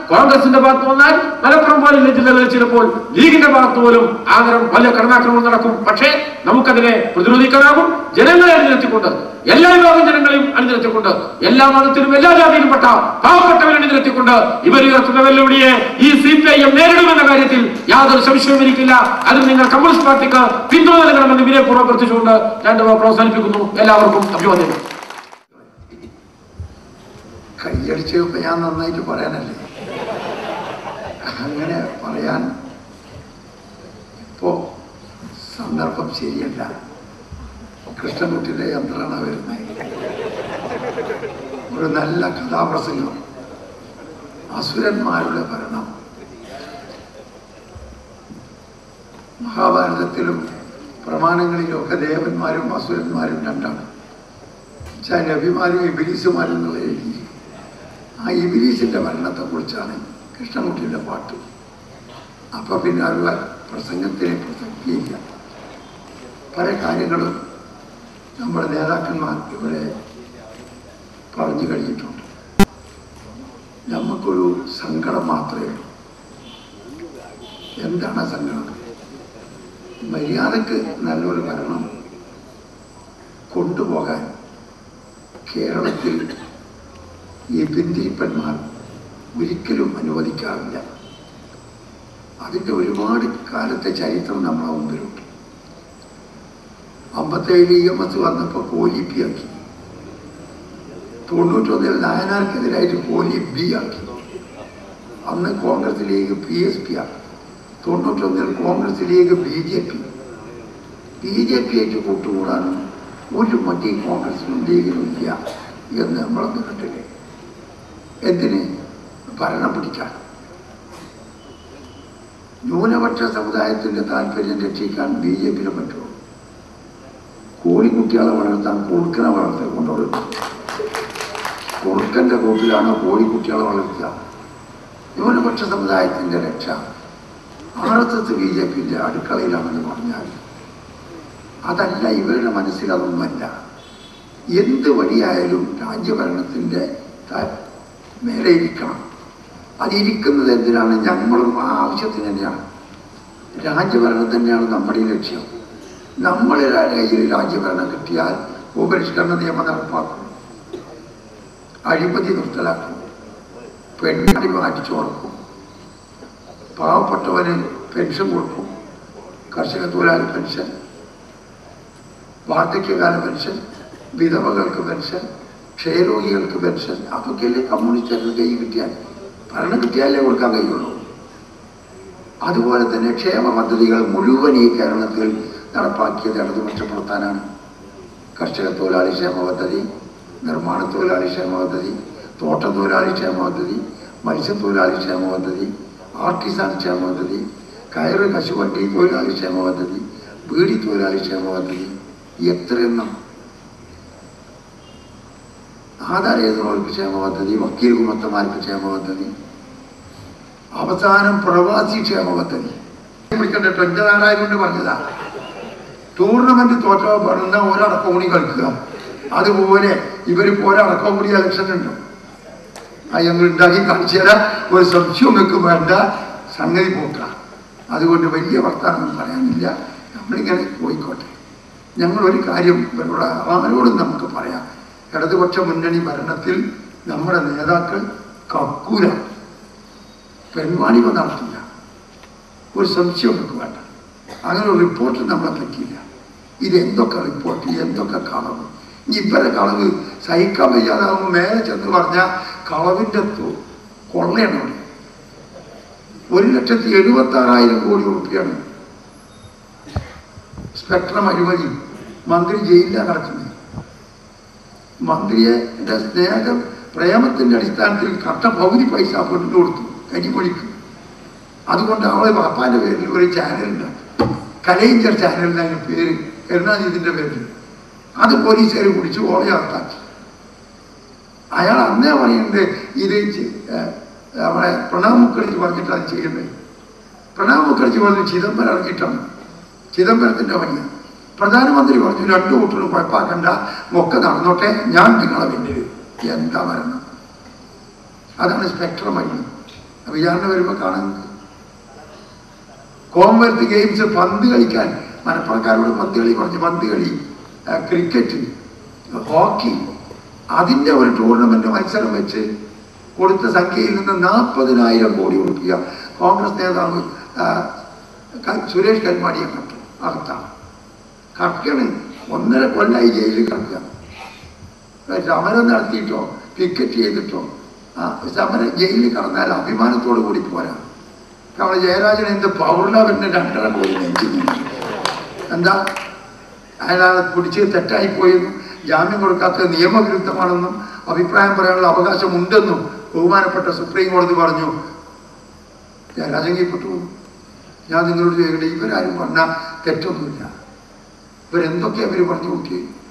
കോൺഗ്രസിന്റെ ഭാഗത്ത് വന്നാൽ മലപ്പുറം പോലുള്ള ജില്ലകളിൽ ചിലപ്പോൾ ലീഗിന്റെ ഭാഗത്ത് പോലും ആഗ്രഹം വലിയ കടന്നാക്രമണം നടക്കും പക്ഷേ നമുക്കതിനെ പ്രതിരോധിക്കാനാകും ജനങ്ങളെ അണിനിരത്തിക്കൊണ്ട് എല്ലാ വിഭാഗം ജനങ്ങളെയും അണിനിരത്തിക്കൊണ്ട് എല്ലാ മതത്തിലും എല്ലാ ജാതിയിലും പെട്ട പാവപ്പെട്ടവരെ അണിനിരത്തിക്കൊണ്ട് ഇവർ ഉയർത്തുന്ന വെല്ലുവിളിയെ ഈ സി പി ഐ എം നേരിടുമെന്ന കാര്യത്തിൽ യാതൊരു സംശയവും എനിക്കില്ല അതിൽ നിങ്ങൾ കമ്മ്യൂണിസ്റ്റ് പാർട്ടിക്ക് പിന്തുണ നൽകണമെന്ന് വിനയപൂർവ്വം അഭ്യർത്ഥിച്ചുകൊണ്ട് രണ്ട് വാക്ക് അവസാനിപ്പിക്കുന്നു എല്ലാവർക്കും അഭിവാദ്യങ്ങൾ കൈയടിച്ചപ്പോ ഞാൻ നന്നായിട്ട് പറയാനല്ലേ അങ്ങനെ പറയാൻ ഇപ്പോ സന്ദർഭം ശരിയല്ല കൃഷ്ണൻകുട്ടിയുടെ യന്ത്രമാണ് വരുന്നത് ഒരു നല്ല കഥാപ്രസംഗം അസുരന്മാരുടെ ഭരണം മഹാഭാരതത്തിലും പ്രമാണങ്ങളിലും ഒക്കെ ദേവന്മാരും അസുരന്മാരും രണ്ടാണ് വെച്ചാൽ നബിമാരും ഇബിലീസുമാരും എന്നുള്ള എഴുതി ആ ഇബിലീസിന്റെ മരണത്തെ കുറിച്ചാണ് കൃഷ്ണൻകുട്ടിയുടെ പാട്ട് അപ്പൊ പിന്നെ ഒരു പ്രസംഗത്തിന് പ്രസക്തിയില്ല പല കാര്യങ്ങളും നമ്മുടെ നേതാക്കന്മാർ ഇവിടെ പറഞ്ഞു കഴിഞ്ഞിട്ടുണ്ട് നമുക്കൊരു സങ്കടം മാത്രമേ ഉള്ളൂ എന്താണ് ആ സങ്കടം മര്യാദക്ക് നല്ലൊരു ഭരണം കൊണ്ടുപോകാൻ കേരളത്തിൽ ഈ പിന്തിരിപ്പന്മാർ ഒരിക്കലും അനുവദിക്കാറില്ല അതിൻ്റെ ഒരുപാട് കാലത്തെ ചരിത്രം നമ്മളെ മുമ്പിലുണ്ട് അമ്പത്തേഴിൽ ഇ എം എസ് വന്നപ്പോൾ കോലി പി ആക്കി തൊണ്ണൂറ്റൊന്നിൽ നായനാർക്കെതിരായിട്ട് കോലി ബി ആക്കി അന്ന് Congress League P S P ആക്കി തൊണ്ണൂറ്റൊന്നിൽ Congress League B J P B J P ആയിട്ട് കൂട്ടുകൂടാനും ഒരു മടി കോൺഗ്രസിനും ലീഗിനും ഇല്ല എന്ന് നമ്മളൊന്ന് കണ്ടില്ലേ എന്തിന് ഭരണം പിടിക്കാൻ ന്യൂനപക്ഷ സമുദായത്തിന്റെ താല്പര്യം രക്ഷിക്കാൻ ബി ജെ പിയിലെ പറ്റുമോ കോഴിക്കുട്ടികളെ വളർത്താൻ കൊഴുക്കനെ വളർത്തി കൊണ്ടുപോകും കൊഴുക്കന്റെ കൂട്ടിലാണോ കോഴിക്കുട്ടികളെ വളർത്തുക ന്യൂനപക്ഷ സമുദായത്തിന്റെ രക്ഷ R S S B J പിന്റെ അടുക്കളയിലാണെന്ന് പറഞ്ഞാൽ അതല്ല ഇവരുടെ മനസ്സിൽ അതൊന്നുമല്ല എന്ത് വഴിയായാലും രാജ്യഭരണത്തിന്റെ ത- മേലെ ഇരിക്കണം അതിരിക്കുന്നത് എന്തിനാണ് ഞങ്ങളും ആ ആവശ്യത്തിന് തന്നെയാണ് രാജ്യഭരണം തന്നെയാണ് നമ്മുടെ ലക്ഷ്യം നമ്മുടെ കയ്യിൽ രാജ്യഭരണം കിട്ടിയാൽ ഉപരിഷ്കരണ നിയമം നടപ്പാക്കും അഴിമതി നിർത്തലാക്കും പെണ്ണടി മാറ്റിച്ചു കൊടുക്കും പാവപ്പെട്ടവന് പെൻഷൻ കൊടുക്കും കർഷക തൊഴിലാളി പെൻഷൻ വാർദ്ധക്യകാല പെൻഷൻ വിധവകൾക്ക് പെൻഷൻ ക്ഷയരോഗികൾക്ക് പെൻഷൻ അതൊക്കെയല്ലേ കമ്മ്യൂണിസ്റ്റുകാർക്ക് കൈ കിട്ടിയാൽ ഭരണം കിട്ടിയാലേ കൊടുക്കാൻ കഴിയുള്ളൂ അതുപോലെ തന്നെ ക്ഷേമ പദ്ധതികൾ മുഴുവൻ ഈ കേരളത്തിൽ നടപ്പാക്കിയത് ഇടതുപക്ഷ പ്രവർത്തനാണ് കർഷക തൊഴിലാളി ക്ഷേമ പദ്ധതി നിർമ്മാണ തൊഴിലാളി ക്ഷേമ പദ്ധതി തോട്ട തൊഴിലാളി ക്ഷേമ പദ്ധതി മത്സ്യത്തൊഴിലാളി ക്ഷേമ പദ്ധതി ആർട്ടിസാൻ ക്ഷേമ പദ്ധതി കയറ് കശുവണ്ടി തൊഴിലാളി ക്ഷേമ പദ്ധതി ബീഡി തൊഴിലാളി ക്ഷേമ പദ്ധതി എത്രയെണ്ണം ആധാർ എഴുതുന്നവർക്ക് ക്ഷേമ പദ്ധതി വക്കീൽ ഗുണത്തമാർക്ക് ക്ഷേമ പദ്ധതി അവസാനം പ്രവാസി ക്ഷേമ പദ്ധതി വിളിക്കണ്ട എന്റെ നാടായത് കൊണ്ട് പറഞ്ഞതാ ടൂർണമെന്റ് തോറ്റോ പറഞ്ഞ ഒരടക്കം കൂടി കളിക്കുക അതുപോലെ ഇവർക്ക് ഒരടക്കം കൂടി ഇലക്ഷൻ ഉണ്ട് ആ ഞങ്ങൾ ഉണ്ടാക്കി കാണിച്ചു തരാം ഒരു സംശയവും നിങ്ങൾക്ക് വേണ്ട സംഗതി പോക്ക അതുകൊണ്ട് വലിയ വർത്താനം പറയാനില്ല നമ്മളിങ്ങനെ പോയിക്കോട്ടെ ഞങ്ങൾ ഒരു കാര്യം ഇവരോട് ആരോടും നമുക്ക് പറയാം ഇടതുപക്ഷ മുന്നണി ഭരണത്തിൽ നമ്മുടെ നേതാക്കൾ കക്കൂല പെൺവാണിപം നടത്തില്ല ഒരു സംശയം നമുക്ക് വേണ്ട അങ്ങനെ ഒരു റിപ്പോർട്ട് നമ്മളെ പറ്റിയില്ല ഇത് എന്തൊക്കെ റിപ്പോർട്ട് എന്തൊക്കെ കളവ് ഇനി ഇവരെ കളവ് സഹിക്കാൻ വയ്യാതാകുമ്പോൾ മേലെ ചെന്ന് പറഞ്ഞാൽ കളവിൻ്റെ തു- കൊള്ളയാണ് അവിടെ ഒരു ലക്ഷത്തി എഴുപത്തി ആറായിരം കോടി റുപ്യാണ് സ്പെക്ട്രം അഴിമതി മന്ത്രി ജയിലിലാണ് നടക്കുന്നത് മന്ത്രിയെ എൻ്റെ സ്നേഹം പ്രേമത്തിന്റെ അടിസ്ഥാനത്തിൽ കട്ട പകുതി പൈസ പെട്ടു കൊടുത്തു കരിമൊഴിക്ക് അതുകൊണ്ട് അവളെ പാപ്പാന്റെ പേരിൽ ഒരു ചാനലുണ്ട് കലയിഞ്ചർ ചാനലിന് അതിന് പേര് കരുണാനിധിന്റെ പേരിൽ അത് പോലീസുകാർ പിടിച്ച് ഓളെ അകത്താക്കി അയാൾ അന്നേ പറയുന്നുണ്ട് ഇത് ചെ- ഏഹ് നമ്മളെ പ്രണവ് മുഖർജി പറഞ്ഞിട്ടാണ് ചെയ്യുന്നത് പ്രണവ് മുഖർജി പറഞ്ഞു ചിദംബരം ഇറങ്ങിയിട്ടാണ് ചിദംബരത്തിന്റെ പണിയാണ് പ്രധാനമന്ത്രി പറഞ്ഞു രണ്ടു കൂട്ടരും കുഴപ്പാക്കണ്ട ഒക്കെ നടന്നോട്ടെ ഞാൻ നിങ്ങളെ പിന്നിൽ എന്താ വരണം അതാണ് സ്പെക്ട്രം അഴിമതി വിചാരണ വരുമ്പോൾ കാണാൻ കോമൺവെൽത്ത് ഗെയിംസ് പന്ത് കളിക്കാൻ മലപ്പുറക്കാരോട് പന്ത് കളി പറഞ്ഞു പന്ത് കളി ആ, ക്രിക്കറ്റ് ഹോക്കി അതിൻ്റെ ഒരു ടൂർണമെന്റ് മത്സരം വെച്ച് കൊടുത്ത സംഖ്യയിൽ നിന്ന് നാൽപ്പതിനായിരം കോടി ഉറുപ്പിക കോൺഗ്രസ് നേതാവ് ആ, ക- സുരേഷ് കൽമാടിയെ കണ്ടു അകത്താണ് കറക്കാണ് ഒന്നര കൊല്ലായി ജയിലിൽ കിടക്കുക സമരം നടത്തിയിട്ടോ പിക്കറ്റ് ചെയ്തിട്ടോ ആ സമരം ജയിലിൽ കടന്നാൽ അഭിമാനത്തോടു കൂടി പോരാ നമ്മുടെ ജയരാജൻ എന്ത് പൗർണവന് രണ്ടര കോടി നെഞ്ചിൽ എന്താ അയാളെ പിടിച്ച് തെറ്റായിപ്പോയെന്നും ജാമ്യം കൊടുക്കാത്തത് നിയമവിരുദ്ധമാണെന്നും അഭിപ്രായം പറയാനുള്ള അവകാശമുണ്ടെന്നും ബഹുമാനപ്പെട്ട സുപ്രീം കോടതി പറഞ്ഞു ജയരാജൻ കീപ്പെട്ടു ഞാൻ നിങ്ങളോട് ചോദിക്കട്ടെ ഇവരാരും പറഞ്ഞാൽ തെറ്റൊന്നുമില്ല ഇവരെന്തൊക്കെയാ ഇവർ പറഞ്ഞു കൂട്ടിയത്